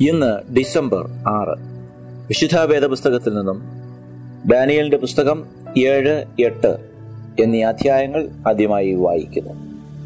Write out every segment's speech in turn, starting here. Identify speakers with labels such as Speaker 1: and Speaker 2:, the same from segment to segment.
Speaker 1: ഇന്ന് ഡിസംബർ ആറ് വിശുദ്ധ വേദപുസ്തകത്തിൽ നിന്നും ഡാനിയലിന്റെ പുസ്തകം ഏഴ് എട്ട് എന്നീ അധ്യായങ്ങൾ ആദ്യമായി വായിക്കുന്നു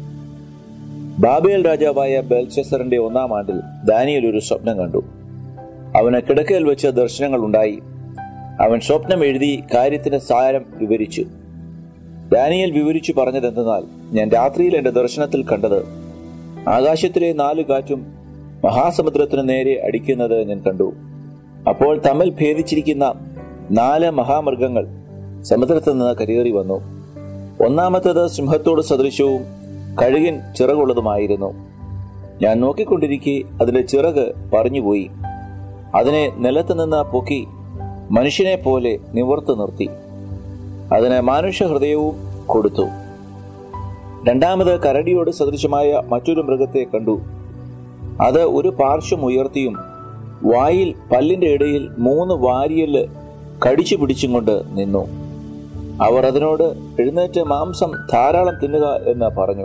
Speaker 1: ബാബേൽ രാജാവായ ബെൽഷസറിന്റെ ഒന്നാം ആണ്ടിൽ ദാനിയൽ ഒരു സ്വപ്നം കണ്ടു അവന് കിടക്കയിൽ വെച്ച് ദർശനങ്ങൾ ഉണ്ടായി അവൻ സ്വപ്നം എഴുതി കാര്യത്തിന്റെ സാരം വിവരിച്ചു ദാനിയൽ വിവരിച്ചു പറഞ്ഞതെന്തെന്നാൽ ഞാൻ രാത്രിയിൽ എന്റെ ദർശനത്തിൽ കണ്ടത് ആകാശത്തിലെ നാല് കാറ്റും മഹാസമുദ്രത്തിന് നേരെ അടിക്കുന്നത് ഞാൻ കണ്ടു അപ്പോൾ തമ്മിൽ ഭേദിച്ചിരിക്കുന്ന നാല് മഹാമൃഗങ്ങൾ സമുദ്രത്തിൽ നിന്ന് കരയേറി വന്നു ഒന്നാമത്തേത് സിംഹത്തോട് സദൃശവും കഴുകിൻ ചിറകുള്ളതുമായിരുന്നു ഞാൻ നോക്കിക്കൊണ്ടിരിക്കെ അതിന്റെ ചിറക് പറഞ്ഞുപോയി അതിനെ നിലത്ത് നിന്ന് പൊക്കി മനുഷ്യനെ പോലെ നിവർത്ത് നിർത്തി അതിന് മാനുഷ്യ ഹൃദയവും കൊടുത്തു രണ്ടാമത് കരടിയോട് സദൃശമായ മറ്റൊരു മൃഗത്തെ കണ്ടു അത് ഒരു പാർശ്വം ഉയർത്തിയും വായിൽ പല്ലിന്റെ ഇടയിൽ മൂന്ന് വാരിയല് കടിച്ചു പിടിച്ചും കൊണ്ട് നിന്നു അവർ അതിനോട് എഴുന്നേറ്റ് മാംസം ധാരാളം തിന്നുക എന്ന് പറഞ്ഞു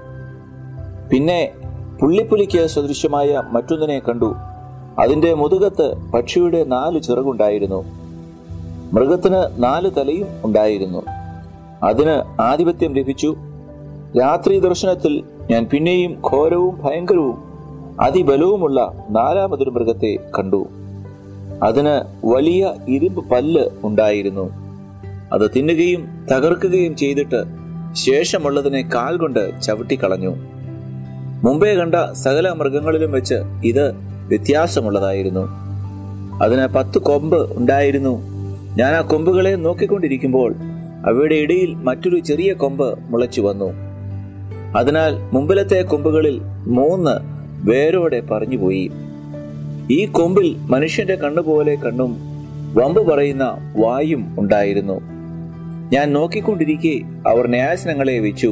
Speaker 1: പിന്നെ പുള്ളിപ്പുലിക്ക് സദൃശ്യമായ മറ്റൊന്നിനെ കണ്ടു അതിന്റെ മുതുകത്ത് പക്ഷിയുടെ നാല് ചിറകുണ്ടായിരുന്നു മൃഗത്തിന് നാല് തലയും ഉണ്ടായിരുന്നു അതിന് ആധിപത്യം ലഭിച്ചു രാത്രി ദർശനത്തിൽ ഞാൻ പിന്നെയും ഘോരവും ഭയങ്കരവും അതിബലവുമുള്ള നാലാമതൊരു മൃഗത്തെ കണ്ടു അതിന് വലിയ ഇരുമ്പ് പല്ല് ഉണ്ടായിരുന്നു അത് തിന്നുകയും തകർക്കുകയും ചെയ്തിട്ട് ശേഷമുള്ളതിനെ കാൽ കൊണ്ട് ചവിട്ടിക്കളഞ്ഞു മുമ്പേ കണ്ട സകല മൃഗങ്ങളിലും വെച്ച് ഇത് വ്യത്യാസമുള്ളതായിരുന്നു അതിന് പത്ത് കൊമ്പ് ഉണ്ടായിരുന്നു ഞാൻ ആ കൊമ്പുകളെ നോക്കിക്കൊണ്ടിരിക്കുമ്പോൾ അവയുടെ ഇടയിൽ മറ്റൊരു ചെറിയ കൊമ്പ് മുളച്ചു വന്നു അതിനാൽ മുമ്പിലത്തെ കൊമ്പുകളിൽ മൂന്ന് വേരോടെ പറഞ്ഞുപോയി ഈ കൊമ്പിൽ മനുഷ്യന്റെ കണ്ണുപോലെ കണ്ണും വമ്പ് പറയുന്ന വായും ഉണ്ടായിരുന്നു ഞാൻ നോക്കിക്കൊണ്ടിരിക്കെ അവർ ന്യായാസനങ്ങളെ വെച്ചു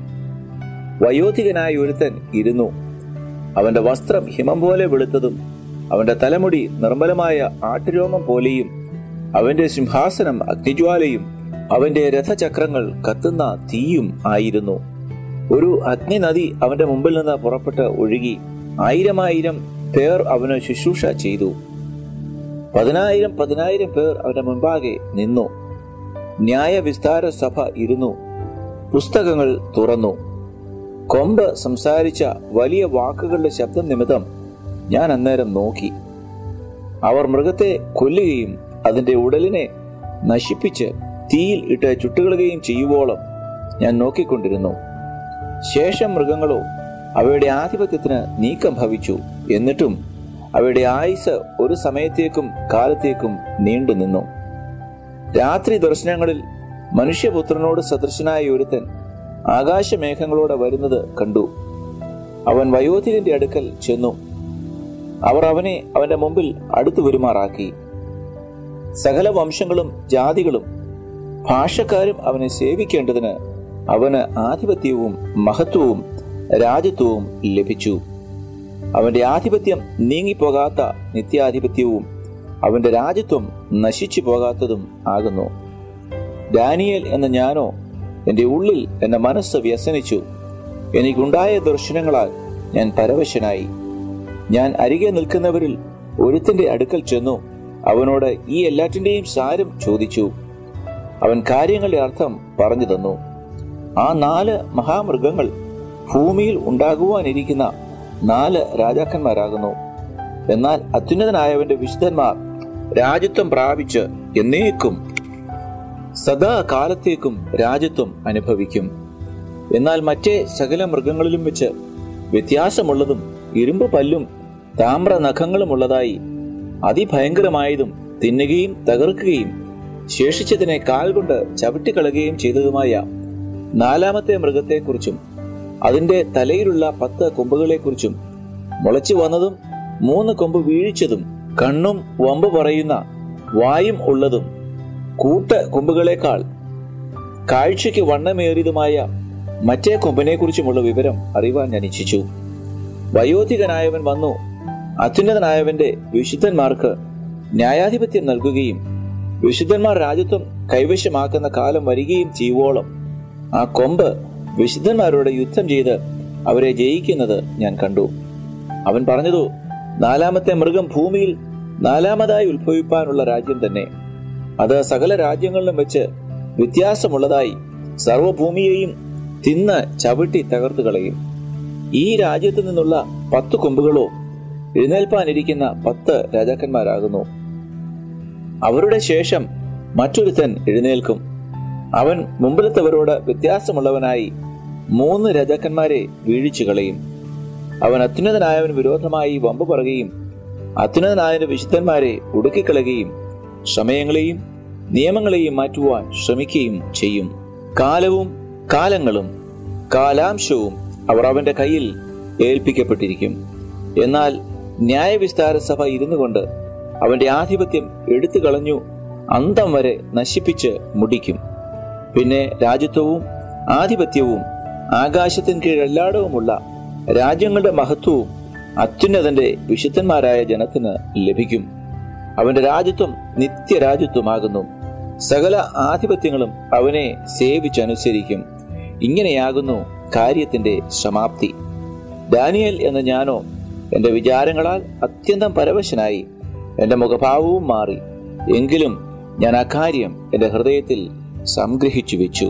Speaker 1: വയോധികനായ ഒരുത്തൻ ഇരുന്നു അവന്റെ വസ്ത്രം ഹിമം പോലെ വെളുത്തതും അവന്റെ തലമുടി നിർമ്മലമായ ആട്ടുരോമം പോലെയും അവന്റെ സിംഹാസനം അഗ്നിജ്വാലയും അവന്റെ രഥചക്രങ്ങൾ കത്തുന്ന തീയും ആയിരുന്നു ഒരു അഗ്നി നദി അവന്റെ മുമ്പിൽ നിന്ന് പുറപ്പെട്ട് ഒഴുകി ആയിരമായിരം പേർ അവന് ശുശ്രൂഷ ചെയ്തു പതിനായിരം പതിനായിരം പേർ അവന്റെ മുമ്പാകെ നിന്നു ന്യായ വിസ്താര സഭ ഇരുന്നു പുസ്തകങ്ങൾ തുറന്നു കൊമ്പ് സംസാരിച്ച വലിയ വാക്കുകളുടെ ശബ്ദം നിമിത്തം ഞാൻ അന്നേരം നോക്കി അവർ മൃഗത്തെ കൊല്ലുകയും അതിന്റെ ഉടലിനെ നശിപ്പിച്ച് തീയിൽ ഇട്ട് ചുട്ടുകളുകയും ചെയ്യുവോളം ഞാൻ നോക്കിക്കൊണ്ടിരുന്നു ശേഷം മൃഗങ്ങളോ അവയുടെ ആധിപത്യത്തിന് നീക്കം ഭവിച്ചു എന്നിട്ടും അവയുടെ ആയുസ് ഒരു സമയത്തേക്കും കാലത്തേക്കും നീണ്ടു നിന്നു രാത്രി ദർശനങ്ങളിൽ മനുഷ്യപുത്രനോട് സദൃശനായ ഒരുത്തൻ ആകാശമേഘങ്ങളോടെ വരുന്നത് കണ്ടു അവൻ വയോധികന്റെ അടുക്കൽ ചെന്നു അവർ അവനെ അവന്റെ മുമ്പിൽ അടുത്തു വരുമാറാക്കി സകല വംശങ്ങളും ജാതികളും ഭാഷക്കാരും അവനെ സേവിക്കേണ്ടതിന് അവന് ആധിപത്യവും മഹത്വവും രാജ്യത്വവും ലഭിച്ചു അവന്റെ ആധിപത്യം നീങ്ങിപ്പോകാത്ത നിത്യാധിപത്യവും അവന്റെ രാജ്യത്വം നശിച്ചു പോകാത്തതും ആകുന്നു ഡാനിയൽ എന്ന ഞാനോ എന്റെ ഉള്ളിൽ എന്റെ മനസ്സ് വ്യസനിച്ചു എനിക്കുണ്ടായ ദർശനങ്ങളാൽ ഞാൻ പരവശനായി ഞാൻ അരികെ നിൽക്കുന്നവരിൽ ഒരുത്തിന്റെ അടുക്കൽ ചെന്നു അവനോട് ഈ എല്ലാറ്റിന്റെയും സാരം ചോദിച്ചു അവൻ കാര്യങ്ങളുടെ അർത്ഥം പറഞ്ഞു തന്നു ആ നാല് മഹാമൃഗങ്ങൾ ഭൂമിയിൽ ഉണ്ടാകുവാനിരിക്കുന്ന നാല് രാജാക്കന്മാരാകുന്നു എന്നാൽ അത്യുന്നതനായവന്റെ വിശുദ്ധന്മാർ രാജ്യത്വം പ്രാപിച്ച് എന്നേക്കും സദാ കാലത്തേക്കും രാജ്യത്വം അനുഭവിക്കും എന്നാൽ മറ്റേ സകല മൃഗങ്ങളിലും വെച്ച് വ്യത്യാസമുള്ളതും ഇരുമ്പ് പല്ലും താമ്ര നഖങ്ങളുമുള്ളതായി അതിഭയങ്കരമായതും തിന്നുകയും തകർക്കുകയും ശേഷിച്ചതിനെ കാൽ കൊണ്ട് ചവിട്ടിക്കളയുകയും ചെയ്തതുമായ നാലാമത്തെ മൃഗത്തെക്കുറിച്ചും അതിന്റെ തലയിലുള്ള പത്ത് കൊമ്പുകളെക്കുറിച്ചും മുളച്ചു വന്നതും മൂന്ന് കൊമ്പ് വീഴിച്ചതും കണ്ണും വമ്പ് പറയുന്ന വായും ഉള്ളതും കൂട്ട കൊമ്പുകളെക്കാൾ കാഴ്ചയ്ക്ക് വണ്ണമേറിയതുമായ മറ്റേ കൊമ്പിനെ കുറിച്ചുമുള്ള വിവരം അറിവാൻ ഞാൻ ഇച്ഛിച്ചു വയോധികനായവൻ വന്നു അത്യുന്നതനായവന്റെ വിശുദ്ധന്മാർക്ക് ന്യായാധിപത്യം നൽകുകയും വിശുദ്ധന്മാർ രാജ്യത്വം കൈവശമാക്കുന്ന കാലം വരികയും ചെയ്യുവോളം ആ കൊമ്പ് വിശുദ്ധന്മാരോട് യുദ്ധം ചെയ്ത് അവരെ ജയിക്കുന്നത് ഞാൻ കണ്ടു അവൻ പറഞ്ഞതു നാലാമത്തെ മൃഗം ഭൂമിയിൽ നാലാമതായി ഉത്ഭവിപ്പാനുള്ള രാജ്യം തന്നെ അത് സകല രാജ്യങ്ങളിലും വെച്ച് വ്യത്യാസമുള്ളതായി സർവഭൂമിയെയും തിന്ന് ചവിട്ടി തകർത്തു കളയും ഈ രാജ്യത്തു നിന്നുള്ള പത്ത് കൊമ്പുകളോ എഴുന്നേൽപ്പാനിരിക്കുന്ന പത്ത് രാജാക്കന്മാരാകുന്നു അവരുടെ ശേഷം മറ്റൊരുത്തൻ എഴുന്നേൽക്കും അവൻ മുമ്പിലത്തവരോട് വ്യത്യാസമുള്ളവനായി മൂന്ന് രാജാക്കന്മാരെ വീഴിച്ചു കളയും അവൻ അത്യുന്നതനായവന് വിരോധമായി വമ്പ് പറയുകയും അത്യുന്നതനായവന്റെ വിശുദ്ധന്മാരെ ഒടുക്കിക്കളയുകയും സമയങ്ങളെയും നിയമങ്ങളെയും മാറ്റുവാൻ ശ്രമിക്കുകയും ചെയ്യും കാലവും കാലങ്ങളും കാലാംശവും അവർ അവന്റെ കയ്യിൽ ഏൽപ്പിക്കപ്പെട്ടിരിക്കും എന്നാൽ ന്യായവിസ്താര സഭ ഇരുന്നു കൊണ്ട് അവന്റെ ആധിപത്യം എടുത്തു കളഞ്ഞു അന്തം വരെ നശിപ്പിച്ച് മുടിക്കും പിന്നെ രാജ്യത്വവും ആധിപത്യവും ആകാശത്തിന് കീഴെല്ലായിടവുമുള്ള രാജ്യങ്ങളുടെ മഹത്വവും അത്യുന്നതന്റെ വിശുദ്ധന്മാരായ ജനത്തിന് ലഭിക്കും അവന്റെ രാജ്യത്വം നിത്യരാജ്യത്വമാകുന്നു സകല ആധിപത്യങ്ങളും അവനെ സേവിച്ചനുസരിക്കും ഇങ്ങനെയാകുന്നു കാര്യത്തിന്റെ സമാപ്തി ഡാനിയൽ എന്ന ഞാനോ എന്റെ വിചാരങ്ങളാൽ അത്യന്തം പരവശനായി എന്റെ മുഖഭാവവും മാറി എങ്കിലും ഞാൻ അക്കാര്യം എന്റെ ഹൃദയത്തിൽ സംഗ്രഹിച്ചു വെച്ചു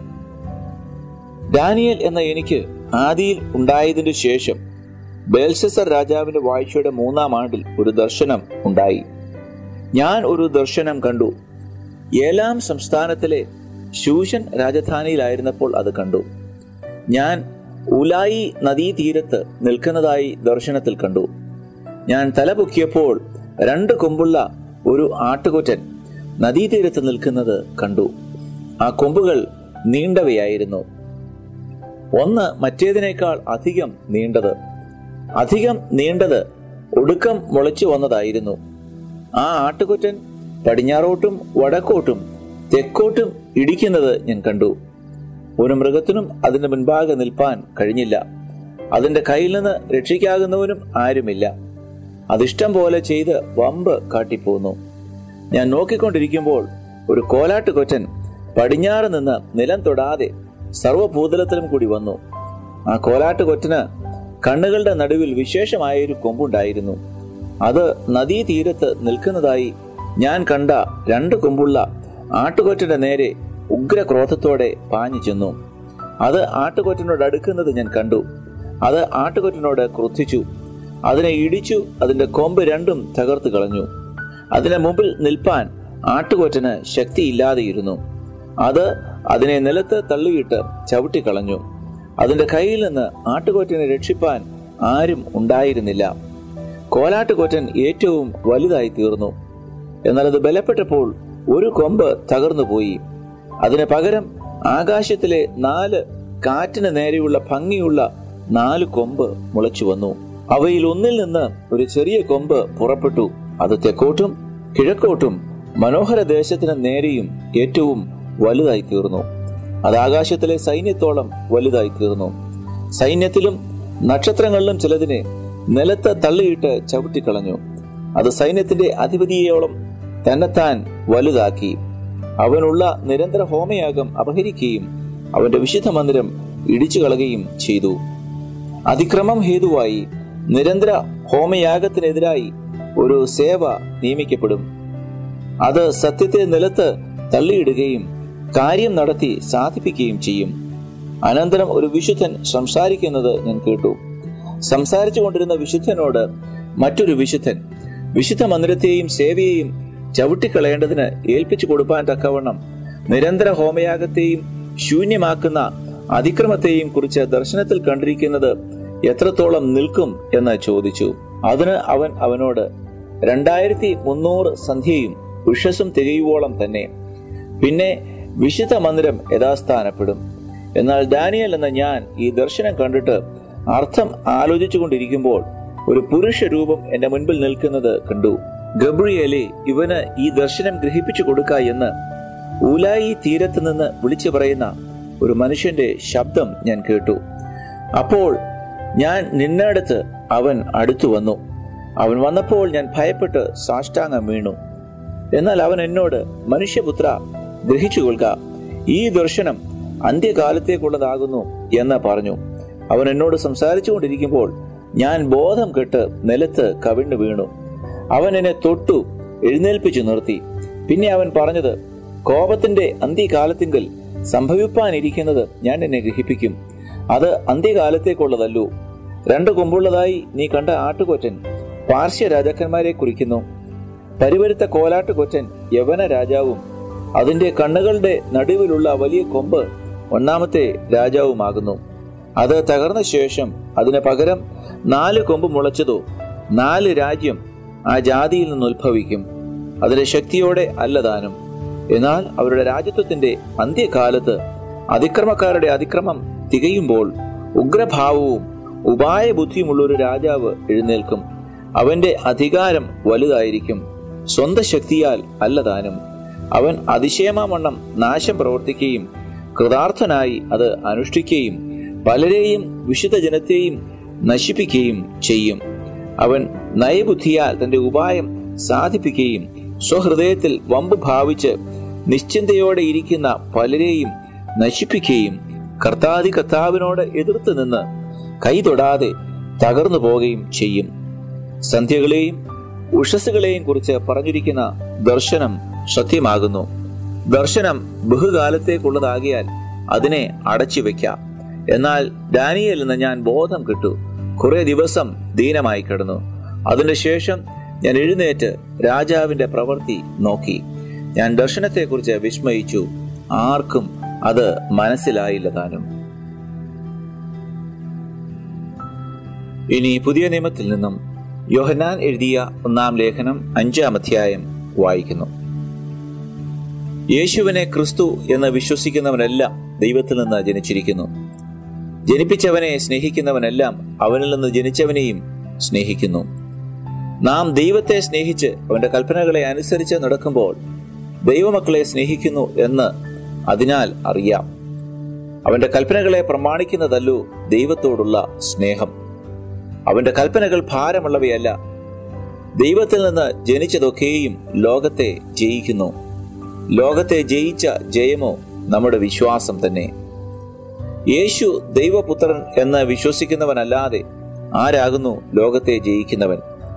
Speaker 1: ഡാനിയൽ എന്ന എനിക്ക് ആദിയിൽ ഉണ്ടായതിനു ശേഷം ബേൽസസർ രാജാവിന്റെ വാഴ്ചയുടെ മൂന്നാം ആണ്ടിൽ ഒരു ദർശനം ഉണ്ടായി ഞാൻ ഒരു ദർശനം കണ്ടു ഏലാം സംസ്ഥാനത്തിലെ ശൂഷൻ രാജധാനിയിലായിരുന്നപ്പോൾ അത് കണ്ടു ഞാൻ ഉലായി നദീതീരത്ത് നിൽക്കുന്നതായി ദർശനത്തിൽ കണ്ടു ഞാൻ തലപൊക്കിയപ്പോൾ രണ്ട് കൊമ്പുള്ള ഒരു ആട്ടുകൊറ്റൻ നദീതീരത്ത് നിൽക്കുന്നത് കണ്ടു ആ കൊമ്പുകൾ നീണ്ടവയായിരുന്നു ഒന്ന് മറ്റേതിനേക്കാൾ അധികം നീണ്ടത് അധികം നീണ്ടത് ഒടുക്കം മുളച്ചു വന്നതായിരുന്നു ആ ആട്ടുകൊറ്റൻ പടിഞ്ഞാറോട്ടും വടക്കോട്ടും തെക്കോട്ടും ഇടിക്കുന്നത് ഞാൻ കണ്ടു ഒരു മൃഗത്തിനും അതിന്റെ മുൻപാകെ നിൽപ്പാൻ കഴിഞ്ഞില്ല അതിന്റെ കയ്യിൽ നിന്ന് രക്ഷിക്കാകുന്നവനും ആരുമില്ല അതിഷ്ടം പോലെ ചെയ്ത് വമ്പ് കാട്ടിപ്പോന്നു ഞാൻ നോക്കിക്കൊണ്ടിരിക്കുമ്പോൾ ഒരു കോലാട്ട് കൊറ്റൻ പടിഞ്ഞാറ് നിന്ന് നിലം തൊടാതെ സർവഭൂതലത്തിലും കൂടി വന്നു ആ കോലാട്ട് കൊറ്റന് കണ്ണുകളുടെ നടുവിൽ വിശേഷമായ ഒരു കൊമ്പുണ്ടായിരുന്നു അത് നദീതീരത്ത് നിൽക്കുന്നതായി ഞാൻ കണ്ട രണ്ട് കൊമ്പുള്ള ആട്ടുകൊറ്റന്റെ നേരെ ഉഗ്രക്രോധത്തോടെ പാഞ്ഞു ചെന്നു അത് ആട്ടുകൊറ്റനോട് അടുക്കുന്നത് ഞാൻ കണ്ടു അത് ആട്ടുകൊറ്റനോട് ക്രുദ്ധിച്ചു അതിനെ ഇടിച്ചു അതിന്റെ കൊമ്പ് രണ്ടും തകർത്തു കളഞ്ഞു അതിനെ മുമ്പിൽ നിൽപ്പാൻ ആട്ടുകൊറ്റന് ശക്തിയില്ലാതെയിരുന്നു അത് അതിനെ നിലത്ത് തള്ളിയിട്ട് ചവിട്ടിക്കളഞ്ഞു അതിന്റെ കയ്യിൽ നിന്ന് ആട്ടുകൊറ്റനെ രക്ഷിപ്പാൻ ആരും ഉണ്ടായിരുന്നില്ല കോലാട്ടുകൊറ്റൻ ഏറ്റവും വലുതായി തീർന്നു എന്നാൽ അത് ബലപ്പെട്ടപ്പോൾ ഒരു കൊമ്പ് തകർന്നു പോയി അതിന് പകരം ആകാശത്തിലെ നാല് കാറ്റിന് നേരെയുള്ള ഭംഗിയുള്ള നാല് കൊമ്പ് മുളച്ചു വന്നു അവയിൽ ഒന്നിൽ നിന്ന് ഒരു ചെറിയ കൊമ്പ് പുറപ്പെട്ടു അത് തെക്കോട്ടും കിഴക്കോട്ടും മനോഹര ദേശത്തിന് നേരെയും ഏറ്റവും വലുതായി തീർന്നു അത് ആകാശത്തിലെ സൈന്യത്തോളം വലുതായി തീർന്നു സൈന്യത്തിലും നക്ഷത്രങ്ങളിലും ചിലതിനെ നിലത്ത് തള്ളിയിട്ട് ചവിട്ടിക്കളഞ്ഞു അത് സൈന്യത്തിന്റെ അധിപതിയോളം തന്നെത്താൻ വലുതാക്കി അവനുള്ള നിരന്തര ഹോമയാഗം അപഹരിക്കുകയും അവന്റെ വിശുദ്ധ മന്ദിരം ഇടിച്ചു കളയുകയും ചെയ്തു അതിക്രമം ഹേതുവായി നിരന്തര ഹോമയാഗത്തിനെതിരായി ഒരു സേവ നിയമിക്കപ്പെടും അത് സത്യത്തെ നിലത്ത് തള്ളിയിടുകയും കാര്യം നടത്തി സാധിപ്പിക്കുകയും ചെയ്യും അനന്തരം ഒരു വിശുദ്ധൻ സംസാരിക്കുന്നത് ഞാൻ കേട്ടു സംസാരിച്ചു കൊണ്ടിരുന്ന വിശുദ്ധനോട് മറ്റൊരു വിശുദ്ധൻ വിശുദ്ധ മന്ദിരത്തെയും സേവയെയും ചവിട്ടിക്കളയേണ്ടതിന് ഏൽപ്പിച്ചു കൊടുപ്പാൻ തക്കവണ്ണം നിരന്തര ഹോമയാഗത്തെയും ശൂന്യമാക്കുന്ന അതിക്രമത്തെയും കുറിച്ച് ദർശനത്തിൽ കണ്ടിരിക്കുന്നത് എത്രത്തോളം നിൽക്കും എന്ന് ചോദിച്ചു അതിന് അവൻ അവനോട് രണ്ടായിരത്തി മുന്നൂറ് സന്ധ്യയും ഉഷസും തികയുവോളം തന്നെ പിന്നെ വിശുദ്ധ മന്ദിരം യഥാസ്ഥാനപ്പെടും എന്നാൽ ഡാനിയൽ എന്ന ഞാൻ ഈ ദർശനം കണ്ടിട്ട് അർത്ഥം ആലോചിച്ചു കൊണ്ടിരിക്കുമ്പോൾ ഒരു പുരുഷ രൂപം എന്റെ മുൻപിൽ നിൽക്കുന്നത് കണ്ടു ഗബ്രിയേലെ ഇവന് ഈ ദർശനം ഗ്രഹിപ്പിച്ചു കൊടുക്ക എന്ന് ഊലായി തീരത്ത് നിന്ന് വിളിച്ചു പറയുന്ന ഒരു മനുഷ്യന്റെ ശബ്ദം ഞാൻ കേട്ടു അപ്പോൾ ഞാൻ നിന്നടുത്ത് അവൻ അടുത്തു വന്നു അവൻ വന്നപ്പോൾ ഞാൻ ഭയപ്പെട്ട് സാഷ്ടാംഗം വീണു എന്നാൽ അവൻ എന്നോട് മനുഷ്യപുത്ര ഗ്രഹിച്ചു കൊള്ളുക ഈ ദർശനം അന്ത്യകാലത്തേക്കുള്ളതാകുന്നു എന്ന് പറഞ്ഞു അവൻ എന്നോട് സംസാരിച്ചു കൊണ്ടിരിക്കുമ്പോൾ ഞാൻ ബോധം കെട്ട് നിലത്ത് കവിണ്ണു വീണു അവൻ എന്നെ തൊട്ടു എഴുന്നേൽപ്പിച്ചു നിർത്തി പിന്നെ അവൻ പറഞ്ഞത് കോപത്തിന്റെ അന്ത്യകാലത്തിങ്കൽ സംഭവിപ്പാനിരിക്കുന്നത് ഞാൻ എന്നെ ഗ്രഹിപ്പിക്കും അത് അന്ത്യകാലത്തേക്കുള്ളതല്ലോ രണ്ട് കൊമ്പുള്ളതായി നീ കണ്ട ആട്ടുകൊറ്റൻ പാർശ്യ രാജാക്കന്മാരെ കുറിക്കുന്നു പരിവരുത്ത കോലാട്ടുകൊറ്റൻ യവന രാജാവും അതിന്റെ കണ്ണുകളുടെ നടുവിലുള്ള വലിയ കൊമ്പ് ഒന്നാമത്തെ രാജാവുമാകുന്നു അത് തകർന്ന ശേഷം അതിന് പകരം നാല് കൊമ്പ് മുളച്ചതോ നാല് രാജ്യം ആ ജാതിയിൽ നിന്ന് ഉത്ഭവിക്കും അതിന്റെ ശക്തിയോടെ അല്ലതാനും എന്നാൽ അവരുടെ രാജ്യത്വത്തിന്റെ അന്ത്യകാലത്ത് അതിക്രമക്കാരുടെ അതിക്രമം തികയുമ്പോൾ ഉഗ്രഭാവവും ഉപായ ബുദ്ധിയുമുള്ള ഒരു രാജാവ് എഴുന്നേൽക്കും അവന്റെ അധികാരം വലുതായിരിക്കും സ്വന്തം ശക്തിയാൽ അല്ലതാനും അവൻ അതിശയമാവണ്ണം നാശം പ്രവർത്തിക്കുകയും കൃതാർത്ഥനായി അത് അനുഷ്ഠിക്കുകയും പലരെയും വിശുദ്ധ ജനത്തെയും നശിപ്പിക്കുകയും ചെയ്യും അവൻ നയബുദ്ധിയാൽ തന്റെ ഉപായം സാധിപ്പിക്കുകയും സ്വഹൃദയത്തിൽ വമ്പ് ഭാവിച്ച് നിശ്ചിന്തയോടെ ഇരിക്കുന്ന പലരെയും നശിപ്പിക്കുകയും കർത്താതി കർത്താവിനോട് എതിർത്ത് നിന്ന് കൈ തൊടാതെ തകർന്നു പോവുകയും ചെയ്യും സന്ധ്യകളെയും ഉഷസ്സുകളെയും കുറിച്ച് പറഞ്ഞിരിക്കുന്ന ദർശനം സത്യമാകുന്നു ദർശനം ബഹുകാലത്തേക്കുള്ളതാകിയാൽ അതിനെ അടച്ചു വെക്കാം എന്നാൽ ഡാനിയൽ നിന്ന് ഞാൻ ബോധം കിട്ടു കുറെ ദിവസം ദീനമായി കിടന്നു അതിന്റെ ശേഷം ഞാൻ എഴുന്നേറ്റ് രാജാവിന്റെ പ്രവൃത്തി നോക്കി ഞാൻ ദർശനത്തെക്കുറിച്ച് വിസ്മയിച്ചു ആർക്കും അത് മനസ്സിലായില്ല താനും ഇനി പുതിയ നിയമത്തിൽ നിന്നും യോഹന്നാൻ എഴുതിയ ഒന്നാം ലേഖനം അഞ്ചാം അധ്യായം വായിക്കുന്നു യേശുവിനെ ക്രിസ്തു എന്ന് വിശ്വസിക്കുന്നവനെല്ലാം ദൈവത്തിൽ നിന്ന് ജനിച്ചിരിക്കുന്നു ജനിപ്പിച്ചവനെ സ്നേഹിക്കുന്നവനെല്ലാം അവനിൽ നിന്ന് ജനിച്ചവനെയും സ്നേഹിക്കുന്നു നാം ദൈവത്തെ സ്നേഹിച്ച് അവന്റെ കൽപ്പനകളെ അനുസരിച്ച് നടക്കുമ്പോൾ ദൈവമക്കളെ സ്നേഹിക്കുന്നു എന്ന് അതിനാൽ അറിയാം അവന്റെ കൽപ്പനകളെ പ്രമാണിക്കുന്നതല്ലോ ദൈവത്തോടുള്ള സ്നേഹം അവന്റെ കൽപ്പനകൾ ഭാരമുള്ളവയല്ല ദൈവത്തിൽ നിന്ന് ജനിച്ചതൊക്കെയും ലോകത്തെ ജയിക്കുന്നു ലോകത്തെ ജയിച്ച ജയമോ നമ്മുടെ വിശ്വാസം തന്നെ യേശു ദൈവപുത്രൻ എന്ന് വിശ്വസിക്കുന്നവനല്ലാതെ ആരാകുന്നു ലോകത്തെ ജയിക്കുന്നവൻ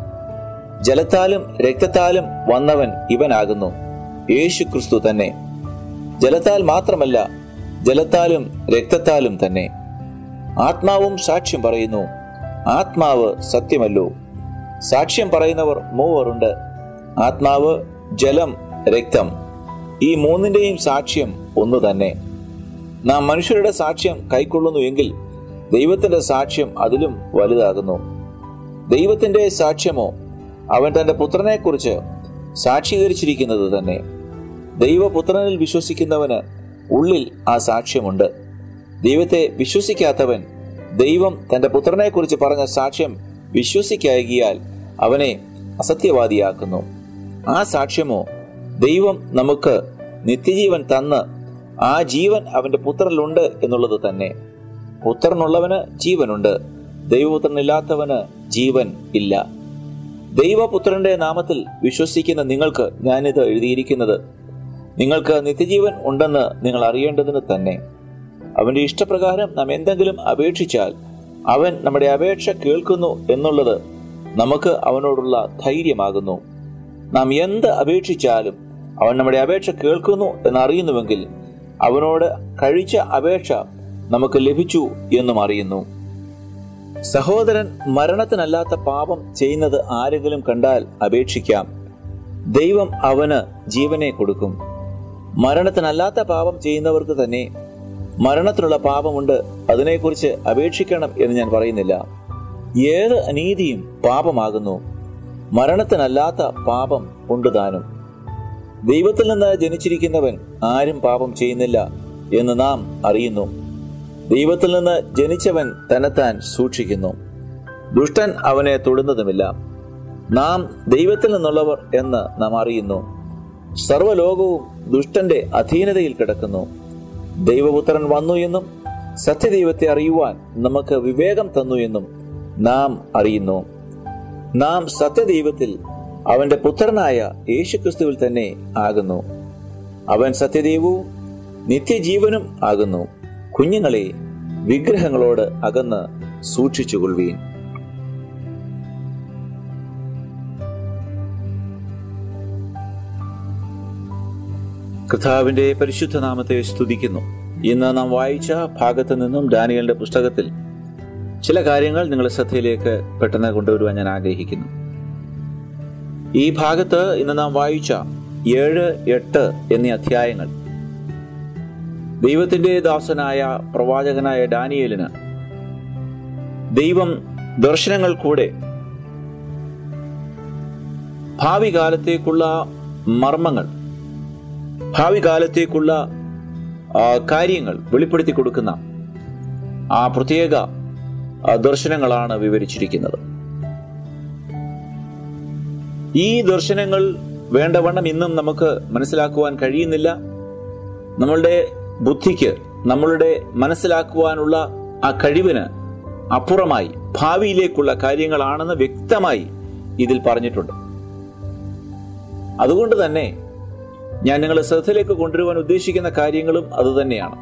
Speaker 1: ജലത്താലും രക്തത്താലും വന്നവൻ ഇവനാകുന്നു യേശു ക്രിസ്തു തന്നെ ജലത്താൽ മാത്രമല്ല ജലത്താലും രക്തത്താലും തന്നെ ആത്മാവും സാക്ഷ്യം പറയുന്നു ആത്മാവ് സത്യമല്ലോ സാക്ഷ്യം പറയുന്നവർ മൂവറുണ്ട് ആത്മാവ് ജലം രക്തം ഈ മൂന്നിന്റെയും സാക്ഷ്യം ഒന്നു തന്നെ നാം മനുഷ്യരുടെ സാക്ഷ്യം കൈക്കൊള്ളുന്നു എങ്കിൽ ദൈവത്തിന്റെ സാക്ഷ്യം അതിലും വലുതാകുന്നു ദൈവത്തിന്റെ സാക്ഷ്യമോ അവൻ തന്റെ പുത്രനെക്കുറിച്ച് സാക്ഷീകരിച്ചിരിക്കുന്നത് തന്നെ ദൈവപുത്രനിൽ വിശ്വസിക്കുന്നവന് ഉള്ളിൽ ആ സാക്ഷ്യമുണ്ട് ദൈവത്തെ വിശ്വസിക്കാത്തവൻ ദൈവം തന്റെ പുത്രനെക്കുറിച്ച് പറഞ്ഞ സാക്ഷ്യം വിശ്വസിക്കാകിയാൽ അവനെ അസത്യവാദിയാക്കുന്നു ആ സാക്ഷ്യമോ ദൈവം നമുക്ക് നിത്യജീവൻ തന്ന് ആ ജീവൻ അവന്റെ പുത്രനിലുണ്ട് എന്നുള്ളത് തന്നെ പുത്രനുള്ളവന് ജീവനുണ്ട് ദൈവപുത്രനില്ലാത്തവന് ജീവൻ ഇല്ല ദൈവപുത്രന്റെ നാമത്തിൽ വിശ്വസിക്കുന്ന നിങ്ങൾക്ക് ഞാനിത് എഴുതിയിരിക്കുന്നത് നിങ്ങൾക്ക് നിത്യജീവൻ ഉണ്ടെന്ന് നിങ്ങൾ അറിയേണ്ടതിന് തന്നെ അവന്റെ ഇഷ്ടപ്രകാരം നാം എന്തെങ്കിലും അപേക്ഷിച്ചാൽ അവൻ നമ്മുടെ അപേക്ഷ കേൾക്കുന്നു എന്നുള്ളത് നമുക്ക് അവനോടുള്ള ധൈര്യമാകുന്നു നാം എന്ത് അപേക്ഷിച്ചാലും അവൻ നമ്മുടെ അപേക്ഷ കേൾക്കുന്നു എന്നറിയുന്നുവെങ്കിൽ അവനോട് കഴിച്ച അപേക്ഷ നമുക്ക് ലഭിച്ചു എന്നും അറിയുന്നു സഹോദരൻ മരണത്തിനല്ലാത്ത പാപം ചെയ്യുന്നത് ആരെങ്കിലും കണ്ടാൽ അപേക്ഷിക്കാം ദൈവം അവന് ജീവനെ കൊടുക്കും മരണത്തിനല്ലാത്ത പാപം ചെയ്യുന്നവർക്ക് തന്നെ മരണത്തിനുള്ള പാപമുണ്ട് അതിനെക്കുറിച്ച് അപേക്ഷിക്കണം എന്ന് ഞാൻ പറയുന്നില്ല ഏത് അനീതിയും പാപമാകുന്നു മരണത്തിനല്ലാത്ത പാപം ഉണ്ട് താനും ദൈവത്തിൽ നിന്ന് ജനിച്ചിരിക്കുന്നവൻ ആരും പാപം ചെയ്യുന്നില്ല എന്ന് നാം അറിയുന്നു ദൈവത്തിൽ നിന്ന് ജനിച്ചവൻ തന്നെത്താൻ സൂക്ഷിക്കുന്നു ദുഷ്ടൻ അവനെ തൊടുന്നതുമില്ല നാം ദൈവത്തിൽ നിന്നുള്ളവർ എന്ന് നാം അറിയുന്നു സർവ്വലോകവും ദുഷ്ടന്റെ അധീനതയിൽ കിടക്കുന്നു ദൈവപുത്രൻ വന്നു എന്നും സത്യദൈവത്തെ അറിയുവാൻ നമുക്ക് വിവേകം തന്നു എന്നും നാം അറിയുന്നു നാം സത്യദൈവത്തിൽ അവന്റെ പുത്രനായ യേശുക്രിസ്തുവിൽ തന്നെ ആകുന്നു അവൻ സത്യദൈവവും നിത്യജീവനും ആകുന്നു കുഞ്ഞുങ്ങളെ വിഗ്രഹങ്ങളോട് അകന്ന് സൂക്ഷിച്ചുകൊള്ളുവീൻ കർത്താവിന്റെ പരിശുദ്ധ നാമത്തെ സ്തുതിക്കുന്നു ഇന്ന് നാം വായിച്ച ഭാഗത്ത് നിന്നും ഡാനിയലിന്റെ പുസ്തകത്തിൽ ചില കാര്യങ്ങൾ നിങ്ങളുടെ ശ്രദ്ധയിലേക്ക് പെട്ടെന്ന് കൊണ്ടുവരുവാൻ ഞാൻ ആഗ്രഹിക്കുന്നു ഈ ഭാഗത്ത് ഇന്ന് നാം വായിച്ച ഏഴ് എട്ട് എന്നീ അധ്യായങ്ങൾ ദൈവത്തിന്റെ ദാസനായ പ്രവാചകനായ ഡാനിയലിന് ദൈവം ദർശനങ്ങൾ കൂടെ ഭാവി കാലത്തേക്കുള്ള മർമ്മങ്ങൾ ഭാവി കാലത്തേക്കുള്ള ആ, കാര്യങ്ങൾ വെളിപ്പെടുത്തി കൊടുക്കുന്ന ആ പ്രത്യേക ആ, ദർശനങ്ങളാണ് വിവരിച്ചിരിക്കുന്നത് ഈ ദർശനങ്ങൾ വേണ്ടവണ്ണം ഇന്നും നമുക്ക് മനസ്സിലാക്കുവാൻ കഴിയുന്നില്ല നമ്മളുടെ ബുദ്ധിക്ക് നമ്മളുടെ മനസ്സിലാക്കുവാനുള്ള ആ കഴിവിന് അപ്പുറമായി ഭാവിയിലേക്കുള്ള കാര്യങ്ങളാണെന്ന് വ്യക്തമായി ഇതിൽ പറഞ്ഞിട്ടുണ്ട് അതുകൊണ്ട് തന്നെ ഞാൻ നിങ്ങളെ ശ്രദ്ധയിലേക്ക് കൊണ്ടുവരുവാൻ ഉദ്ദേശിക്കുന്ന കാര്യങ്ങളും അതുതന്നെയാണ്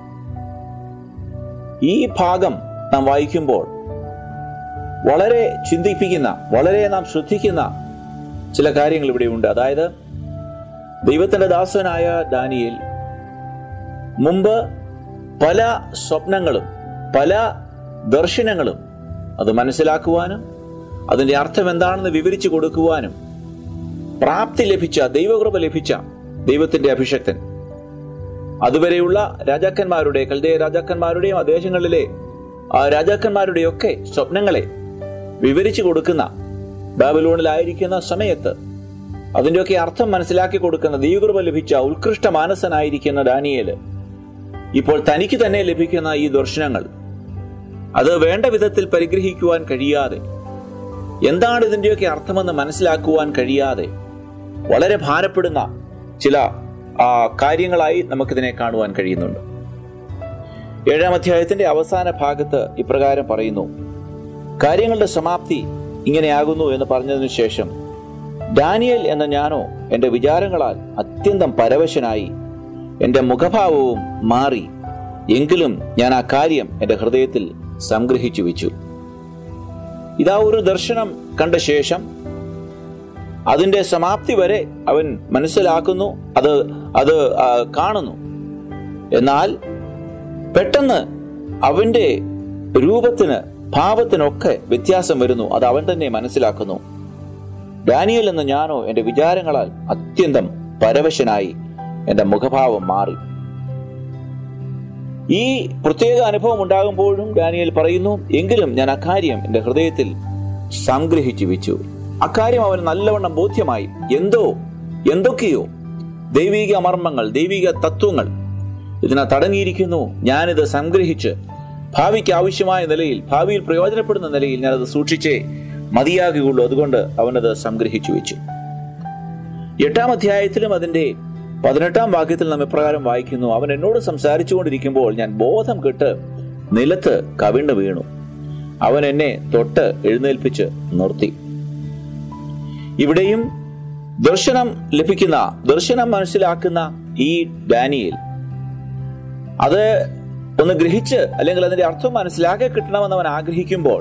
Speaker 1: ഈ ഭാഗം നാം വായിക്കുമ്പോൾ വളരെ ചിന്തിപ്പിക്കുന്ന വളരെ നാം ശ്രദ്ധിക്കുന്ന ചില കാര്യങ്ങൾ ഇവിടെയുണ്ട് അതായത് ദൈവത്തിന്റെ ദാസനായ ദാനിയേൽ മുമ്പ് പല സ്വപ്നങ്ങളും പല ദർശനങ്ങളും അത് മനസ്സിലാക്കുവാനും അതിന്റെ അർത്ഥം എന്താണെന്ന് വിവരിച്ചു കൊടുക്കുവാനും പ്രാപ്തി ലഭിച്ച ദൈവകൃപ ലഭിച്ച ദൈവത്തിന്റെ അഭിഷക്തൻ അതുവരെയുള്ള രാജാക്കന്മാരുടെ കൽദയ രാജാക്കന്മാരുടെയും ആ ദേശങ്ങളിലെ ആ രാജാക്കന്മാരുടെയൊക്കെ സ്വപ്നങ്ങളെ വിവരിച്ചു കൊടുക്കുന്ന ബാബിലോണിലായിരിക്കുന്ന സമയത്ത് അതിന്റെയൊക്കെ അർത്ഥം മനസ്സിലാക്കി കൊടുക്കുന്ന ദൈവകൃപ ലഭിച്ച ഉത്കൃഷ്ട മാനസനായിരിക്കുന്ന ദാനിയേല് ഇപ്പോൾ തനിക്ക് തന്നെ ലഭിക്കുന്ന ഈ ദർശനങ്ങൾ അത് വേണ്ട വിധത്തിൽ പരിഗ്രഹിക്കുവാൻ കഴിയാതെ എന്താണ് ഇതിന്റെയൊക്കെ അർത്ഥമെന്ന് മനസ്സിലാക്കുവാൻ കഴിയാതെ വളരെ ഭാരപ്പെടുന്ന ചില ആ, കാര്യങ്ങളായി നമുക്കിതിനെ കാണുവാൻ കഴിയുന്നുണ്ട് ഏഴാം അധ്യായത്തിന്റെ അവസാന ഭാഗത്ത് ഇപ്രകാരം പറയുന്നു കാര്യങ്ങളുടെ സമാപ്തി ഇങ്ങനെയാകുന്നു എന്ന് പറഞ്ഞതിനു ശേഷം ഡാനിയൽ എന്ന ഞാനോ എന്റെ വിചാരങ്ങളാൽ അത്യന്തം പരവശനായി എന്റെ മുഖഭാവവും മാറി എങ്കിലും ഞാൻ ആ കാര്യം എന്റെ ഹൃദയത്തിൽ സംഗ്രഹിച്ചു വെച്ചു ഇതാ ഒരു ദർശനം കണ്ട ശേഷം അതിന്റെ സമാപ്തി വരെ അവൻ മനസ്സിലാക്കുന്നു അത് അത് ആ, കാണുന്നു എന്നാൽ പെട്ടെന്ന് അവന്റെ രൂപത്തിന് ഭാവത്തിനൊക്കെ വ്യത്യാസം വരുന്നു അത് അവൻ തന്നെ മനസ്സിലാക്കുന്നു ഡാനിയൽ എന്ന ഞാനോ എന്റെ വിചാരങ്ങളാൽ അത്യന്തം പരവശനായി എന്റെ മുഖഭാവം മാറി ഈ പ്രത്യേക അനുഭവം ഉണ്ടാകുമ്പോഴും ഡാനിയൽ പറയുന്നു എങ്കിലും ഞാൻ അക്കാര്യം എന്റെ ഹൃദയത്തിൽ സംഗ്രഹിച്ചു വെച്ചു അക്കാര്യം അവന് നല്ലവണ്ണം ബോധ്യമായി എന്തോ എന്തൊക്കെയോ ദൈവിക മർമ്മങ്ങൾ ദൈവിക തത്വങ്ങൾ ഇതിനകത്ത് അടങ്ങിയിരിക്കുന്നു ഞാനിത് സംഗ്രഹിച്ച് ഭാവിക്ക് ആവശ്യമായ നിലയിൽ ഭാവിയിൽ പ്രയോജനപ്പെടുന്ന നിലയിൽ ഞാനത് സൂക്ഷിച്ചേ മതിയാകുകയുള്ളൂ അതുകൊണ്ട് അവനത് സംഗ്രഹിച്ചു വെച്ചു എട്ടാം അധ്യായത്തിലും അതിന്റെ പതിനെട്ടാം വാക്യത്തിൽ നാം ഇപ്രകാരം വായിക്കുന്നു അവൻ എന്നോട് സംസാരിച്ചുകൊണ്ടിരിക്കുമ്പോൾ ഞാൻ ബോധം കെട്ട് നിലത്ത് കവിണ് വീണു അവൻ എന്നെ തൊട്ട് എഴുന്നേൽപ്പിച്ച് നിർത്തി ഇവിടെയും ദർശനം ലഭിക്കുന്ന ദർശനം മനസ്സിലാക്കുന്ന ഈ ഡാനിയേൽ അത് ഒന്ന് ഗ്രഹിച്ച് അല്ലെങ്കിൽ അതിന്റെ അർത്ഥം മനസ്സിലാക്കി കിട്ടണമെന്ന് അവൻ ആഗ്രഹിക്കുമ്പോൾ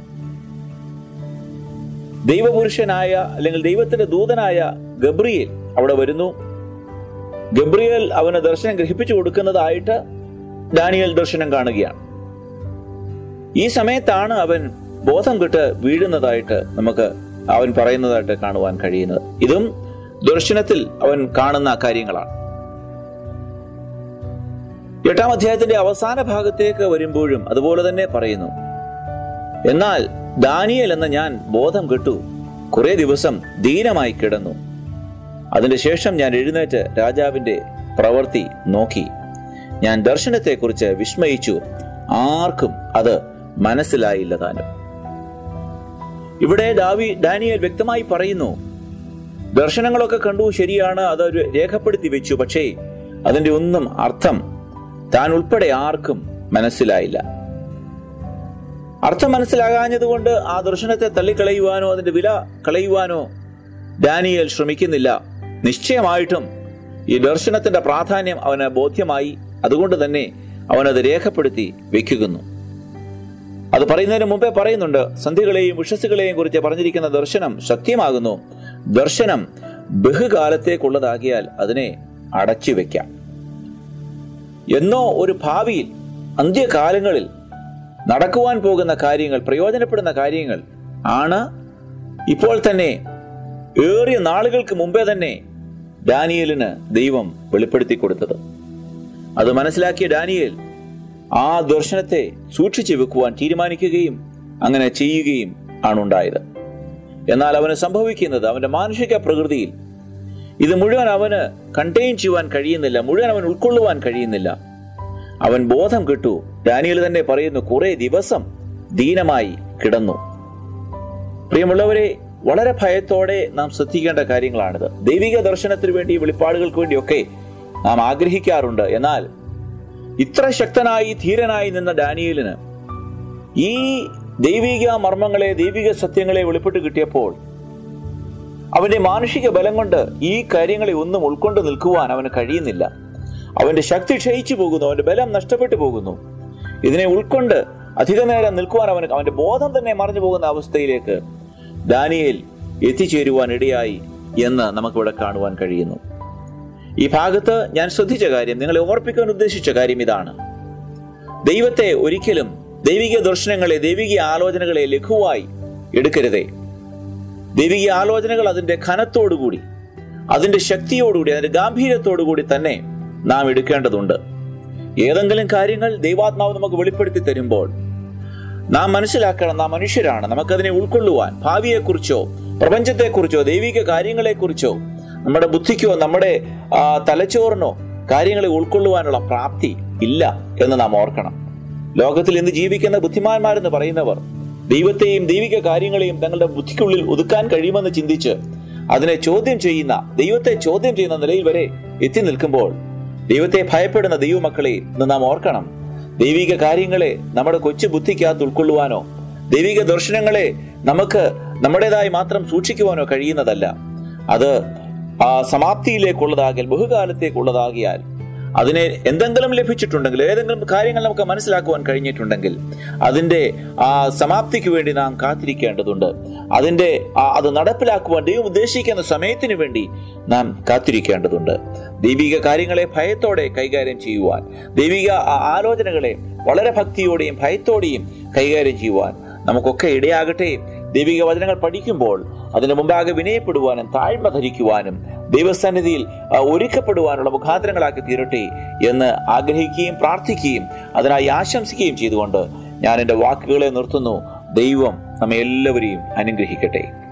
Speaker 1: ദൈവപുരുഷനായ അല്ലെങ്കിൽ ദൈവത്തിന്റെ ദൂതനായ ഗബ്രിയേൽ അവിടെ വരുന്നു ഗബ്രിയേൽ അവന് ദർശനം ഗ്രഹിപ്പിച്ചു കൊടുക്കുന്നതായിട്ട് ഡാനിയൽ ദർശനം കാണുകയാണ് ഈ സമയത്താണ് അവൻ ബോധം കെട്ട് വീഴുന്നതായിട്ട് നമുക്ക് അവൻ പറയുന്നതായിട്ട് കാണുവാൻ കഴിയുന്നത് ഇതും ദർശനത്തിൽ അവൻ കാണുന്ന കാര്യങ്ങളാണ് എട്ടാം അധ്യായത്തിന്റെ അവസാന ഭാഗത്തേക്ക് വരുമ്പോഴും അതുപോലെ തന്നെ പറയുന്നു എന്നാൽ ദാനിയൽ എന്ന ഞാൻ ബോധം കെട്ടു കുറെ ദിവസം ദീനമായി കിടന്നു അതിന്റെ ശേഷം ഞാൻ എഴുന്നേറ്റ് രാജാവിന്റെ പ്രവൃത്തി നോക്കി ഞാൻ ദർശനത്തെക്കുറിച്ച് വിസ്മയിച്ചു ആർക്കും അത് മനസ്സിലായില്ല താനും ഇവിടെ ഡാവി ഡാനിയൽ വ്യക്തമായി പറയുന്നു ദർശനങ്ങളൊക്കെ കണ്ടു ശരിയാണ് അത് ഒരു രേഖപ്പെടുത്തി വെച്ചു പക്ഷേ അതിന്റെ ഒന്നും അർത്ഥം താൻ ഉൾപ്പെടെ ആർക്കും മനസ്സിലായില്ല അർത്ഥം മനസ്സിലാകാഞ്ഞതുകൊണ്ട് ആ ദർശനത്തെ തള്ളിക്കളയുവാനോ അതിന്റെ വില കളയുവാനോ ഡാനിയൽ ശ്രമിക്കുന്നില്ല നിശ്ചയമായിട്ടും ഈ ദർശനത്തിന്റെ പ്രാധാന്യം അവന് ബോധ്യമായി അതുകൊണ്ട് തന്നെ അവനത് രേഖപ്പെടുത്തി വെക്കുന്നു അത് പറയുന്നതിന് മുമ്പേ പറയുന്നുണ്ട് സന്ധികളെയും ഉഷസ്സുകളെയും കുറിച്ച് പറഞ്ഞിരിക്കുന്ന ദർശനം സത്യമാകുന്നു ദർശനം ബഹുകാലത്തേക്കുള്ളതാകിയാൽ അതിനെ അടച്ചു വെക്കാം എന്നോ ഒരു ഭാവിയിൽ അന്ത്യകാലങ്ങളിൽ നടക്കുവാൻ പോകുന്ന കാര്യങ്ങൾ പ്രയോജനപ്പെടുന്ന കാര്യങ്ങൾ ആണ് ഇപ്പോൾ തന്നെ ഏറിയ നാളുകൾക്ക് മുമ്പേ തന്നെ ഡാനിയലിന് ദൈവം വെളിപ്പെടുത്തി കൊടുത്തത് അത് മനസ്സിലാക്കിയ ഡാനിയേൽ ആ ദർശനത്തെ സൂക്ഷിച്ചു വെക്കുവാൻ തീരുമാനിക്കുകയും അങ്ങനെ ചെയ്യുകയും ആണുണ്ടായത് എന്നാൽ അവന് സംഭവിക്കുന്നത് അവന്റെ മാനുഷിക പ്രകൃതിയിൽ ഇത് മുഴുവൻ അവന് കണ്ടെയ്ൻ ചെയ്യുവാൻ കഴിയുന്നില്ല മുഴുവൻ അവൻ ഉൾക്കൊള്ളുവാൻ കഴിയുന്നില്ല അവൻ ബോധം കിട്ടു ഡാനിയൽ തന്നെ പറയുന്നു കുറെ ദിവസം ദീനമായി കിടന്നു പ്രിയമുള്ളവരെ വളരെ ഭയത്തോടെ നാം ശ്രദ്ധിക്കേണ്ട കാര്യങ്ങളാണിത് ദൈവിക ദർശനത്തിന് വേണ്ടി വെളിപ്പാടുകൾക്ക് വേണ്ടിയൊക്കെ നാം ആഗ്രഹിക്കാറുണ്ട് എന്നാൽ ഇത്ര ശക്തനായി ധീരനായി നിന്ന ഡാനിയലിന് ഈ ദൈവിക മർമ്മങ്ങളെ ദൈവിക സത്യങ്ങളെ വെളിപ്പെട്ട് കിട്ടിയപ്പോൾ അവന്റെ മാനുഷിക ബലം കൊണ്ട് ഈ കാര്യങ്ങളെ ഒന്നും ഉൾക്കൊണ്ട് നിൽക്കുവാൻ അവന് കഴിയുന്നില്ല അവന്റെ ശക്തി ക്ഷയിച്ചു പോകുന്നു അവന്റെ ബലം നഷ്ടപ്പെട്ടു പോകുന്നു ഇതിനെ ഉൾക്കൊണ്ട് അധിക നേരം നിൽക്കുവാൻ അവന് അവന്റെ ബോധം തന്നെ മറഞ്ഞു പോകുന്ന അവസ്ഥയിലേക്ക് ദാനിയേൽ എത്തിച്ചേരുവാൻ ഇടയായി എന്ന് നമുക്കിവിടെ കാണുവാൻ കഴിയുന്നു ഈ ഭാഗത്ത് ഞാൻ ശ്രദ്ധിച്ച കാര്യം നിങ്ങളെ ഓർപ്പിക്കാൻ ഉദ്ദേശിച്ച കാര്യം ഇതാണ് ദൈവത്തെ ഒരിക്കലും ദൈവിക ദർശനങ്ങളെ ദൈവിക ആലോചനകളെ ലഘുവായി എടുക്കരുതേ ദൈവിക ആലോചനകൾ അതിന്റെ ഘനത്തോടുകൂടി അതിന്റെ ശക്തിയോടുകൂടി അതിന്റെ ഗാംഭീര്യത്തോടുകൂടി തന്നെ നാം എടുക്കേണ്ടതുണ്ട് ഏതെങ്കിലും കാര്യങ്ങൾ ദൈവാത്മാവ് നമുക്ക് വെളിപ്പെടുത്തി തരുമ്പോൾ നാം മനസ്സിലാക്കണം നാം മനുഷ്യരാണ് നമുക്കതിനെ ഉൾക്കൊള്ളുവാൻ ഭാവിയെക്കുറിച്ചോ പ്രപഞ്ചത്തെക്കുറിച്ചോ ദൈവിക കാര്യങ്ങളെക്കുറിച്ചോ നമ്മുടെ ബുദ്ധിക്കോ നമ്മുടെ ആ, തലച്ചോറിനോ കാര്യങ്ങളെ ഉൾക്കൊള്ളുവാനുള്ള പ്രാപ്തി ഇല്ല എന്ന് നാം ഓർക്കണം ലോകത്തിൽ ഇന്ന് ജീവിക്കുന്ന ബുദ്ധിമാന്മാരെന്ന് പറയുന്നവർ ദൈവത്തെയും ദൈവിക കാര്യങ്ങളെയും തങ്ങളുടെ ബുദ്ധിക്കുള്ളിൽ ഒതുക്കാൻ കഴിയുമെന്ന് ചിന്തിച്ച് അതിനെ ചോദ്യം ചെയ്യുന്ന ദൈവത്തെ ചോദ്യം ചെയ്യുന്ന നിലയിൽ വരെ എത്തി നിൽക്കുമ്പോൾ ദൈവത്തെ ഭയപ്പെടുന്ന ദൈവമക്കളെ ഇന്ന് നാം ഓർക്കണം ദൈവിക കാര്യങ്ങളെ നമ്മുടെ കൊച്ചു ബുദ്ധിക്കകത്ത് ഉൾക്കൊള്ളുവാനോ ദൈവിക ദർശനങ്ങളെ നമുക്ക് നമ്മുടേതായി മാത്രം സൂക്ഷിക്കുവാനോ കഴിയുന്നതല്ല അത് ആ സമാപ്തിയിലേക്കുള്ളതാകിയാൽ ബഹുകാലത്തേക്കുള്ളതാകിയാൽ അതിനെ എന്തെങ്കിലും ലഭിച്ചിട്ടുണ്ടെങ്കിൽ ഏതെങ്കിലും കാര്യങ്ങൾ നമുക്ക് മനസ്സിലാക്കുവാൻ കഴിഞ്ഞിട്ടുണ്ടെങ്കിൽ അതിന്റെ ആ സമാപ്തിക്ക് വേണ്ടി നാം കാത്തിരിക്കേണ്ടതുണ്ട് അതിന്റെ ആ അത് നടപ്പിലാക്കുവാൻ ദൈവം ഉദ്ദേശിക്കുന്ന സമയത്തിന് വേണ്ടി നാം കാത്തിരിക്കേണ്ടതുണ്ട് ദൈവിക കാര്യങ്ങളെ ഭയത്തോടെ കൈകാര്യം ചെയ്യുവാൻ ദൈവിക ആ ആലോചനകളെ വളരെ ഭക്തിയോടെയും ഭയത്തോടെയും കൈകാര്യം ചെയ്യുവാൻ നമുക്കൊക്കെ ഇടയാകട്ടെ ദൈവിക വചനങ്ങൾ പഠിക്കുമ്പോൾ അതിന് മുമ്പാകെ വിനയപ്പെടുവാനും താഴ്മ ധരിക്കുവാനും ദൈവസന്നിധിയിൽ ആ, ഒരുക്കപ്പെടുവാനുള്ള മുഖാന്തരങ്ങളാക്കി തീരട്ടെ എന്ന് ആഗ്രഹിക്കുകയും പ്രാർത്ഥിക്കുകയും അതിനായി ആശംസിക്കുകയും ചെയ്തുകൊണ്ട് ഞാൻ എൻ്റെ വാക്കുകളെ നിർത്തുന്നു ദൈവം നമ്മെ എല്ലാവരെയും അനുഗ്രഹിക്കട്ടെ